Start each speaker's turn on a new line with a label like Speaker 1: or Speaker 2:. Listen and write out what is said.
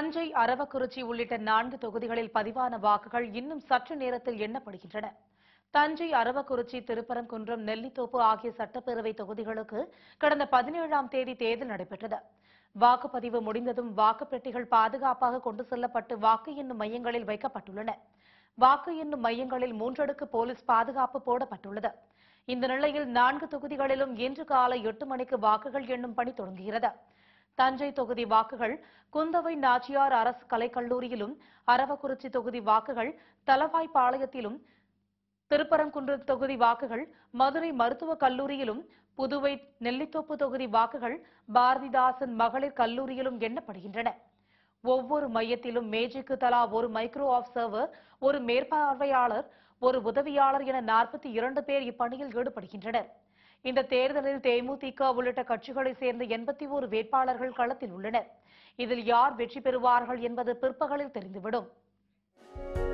Speaker 1: தஞ்சை அரவக்குறிச்சி உள்ளிட்ட நான்கு தொகுதிகளில் பதிவான வாக்குகள் இன்னும் சற்று நேரத்தில் எண்ணப்படுகின்றன தஞ்சை அரவக்குறிச்சி திருப்பரங்குன்றம் நெல்லித்தோப்பு ஆகிய சட்டப்பேரவை தொகுதிகளுக்கு கடந்த பதினேழாம் தேதி தேர்தல் நடைபெற்றது வாக்குப்பதிவு முடிந்ததும் வாக்குப்பெட்டிகள் பாதுகாப்பாக கொண்டு செல்லப்பட்டு வாக்கு எண்ணும் மையங்களில் வைக்கப்பட்டுள்ளன வாக்கு எண்ணும் மையங்களில் மூன்றடுக்கு போலீஸ் பாதுகாப்பு போடப்பட்டுள்ளது இந்த நிலையில் நான்கு தொகுதிகளிலும் இன்று காலை எட்டு மணிக்கு வாக்குகள் எண்ணும் பணி தொடங்குகிறது தஞ்சை தொகுதி வாக்குகள் குந்தவை நாச்சியார் அரசு கலைக்கல்லூரியிலும் அரவக்குறிச்சி தொகுதி வாக்குகள் தலவாய்ப்பாளையத்திலும் திருப்பரங்குன்றம் தொகுதி வாக்குகள் மதுரை மருத்துவக் கல்லூரியிலும் புதுவை நெல்லித்தோப்பு தொகுதி வாக்குகள் பாரதிதாசன் மகளிர் கல்லூரியிலும் எண்ணப்படுகின்றன ஒவ்வொரு மையத்திலும் மேஜைக்கு தலா ஒரு மைக்ரோ ஆப்சர்வர் ஒரு மேற்பார்வையாளர் ஒரு உதவியாளர் என நாற்பத்தி இரண்டு பேர் இப்பணியில் ஈடுபடுகின்றனர் இந்த தேர்தலில் தேமுதிக உள்ளிட்ட கட்சிகளைச் சேர்ந்த எண்பத்தி ஒரு வேட்பாளர்கள் களத்தில் உள்ளனர் இதில் யார் வெற்றி பெறுவார்கள் என்பது பிற்பகலில் தெரிந்துவிடும்